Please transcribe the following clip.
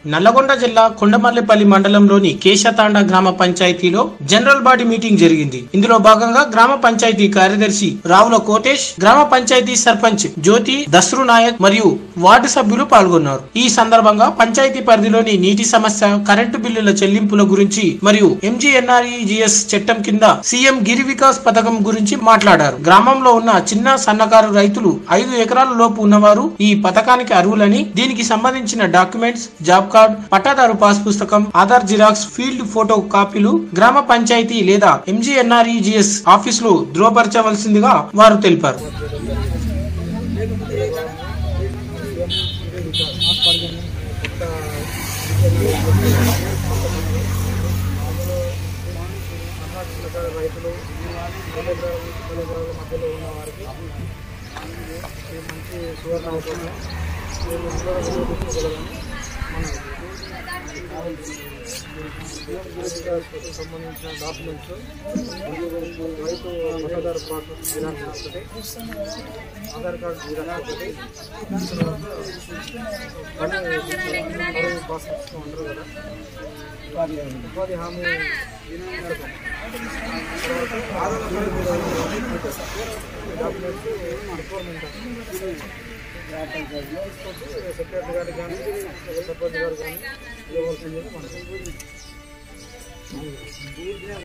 నల్లగొండ జిల్లా కొండమల్లిపల్లి మండలంలోని కేశతాండ గ్రామ పంచాయతీలో జనరల్ బాడీ మీటింగ్ జరిగింది ఇందులో భాగంగా గ్రామ పంచాయతీ కార్యదర్శి రావుల కోటేష్ గ్రామ పంచాయతీ సర్పంచ్ జ్యోతి దస్రు నాయక్ మరియు వార్డు సభ్యులు పాల్గొన్నారు ఈ సందర్భంగా పంచాయతీ పరిధిలోని నీటి సమస్య కరెంటు బిల్లుల చెల్లింపుల గురించి మరియు ఎంజీఎన్ఆర్ఈజిఎస్ చట్టం కింద సీఎం గిరి వికాస్ పథకం గురించి మాట్లాడారు గ్రామంలో ఉన్న చిన్న సన్నకారు రైతులు ఐదు ఎకరాల లోపు ఉన్నవారు ఈ పథకానికి అర్హులని దీనికి సంబంధించిన డాక్యుమెంట్స్ జాబ్ కార్డ్ పట్టాదారు పాస్ పుస్తకం ఆధార్ జిరాక్స్ ఫీల్డ్ ఫోటో కాపీలు గ్రామ పంచాయతీ లేదా ఎంజీఎన్ఆర్ఈజిఎస్ ఆఫీసులో ధృవపరచవలసిందిగా వారు తెలిపారు కర్ణాటక రైతులు పల్లెటూరు మధ్యలో ఉన్న వారికి ఈ మంచి సువర్ణ అవకాశం వీళ్ళు అందరూ వినియోగించుకోగలరని మనం జిఎస్కి సంబంధించిన డాక్యుమెంట్స్ రైతు పట్టాదారు పాస్ జిరాక్స్ ఒకటి ఆధార్ కార్డు జిరాక్స్ ఒకటి తర్వాత పని పాస్ ఉంటారు కదా ఉపాధి హామీ పథకం. డాక్యుమెంట్స్ రిక్వైర్మెంట్ సెక్రటరీ గారికి కానీ సర్పంచ్ గారు కానీ ఇవ్వాల్సింది మనకు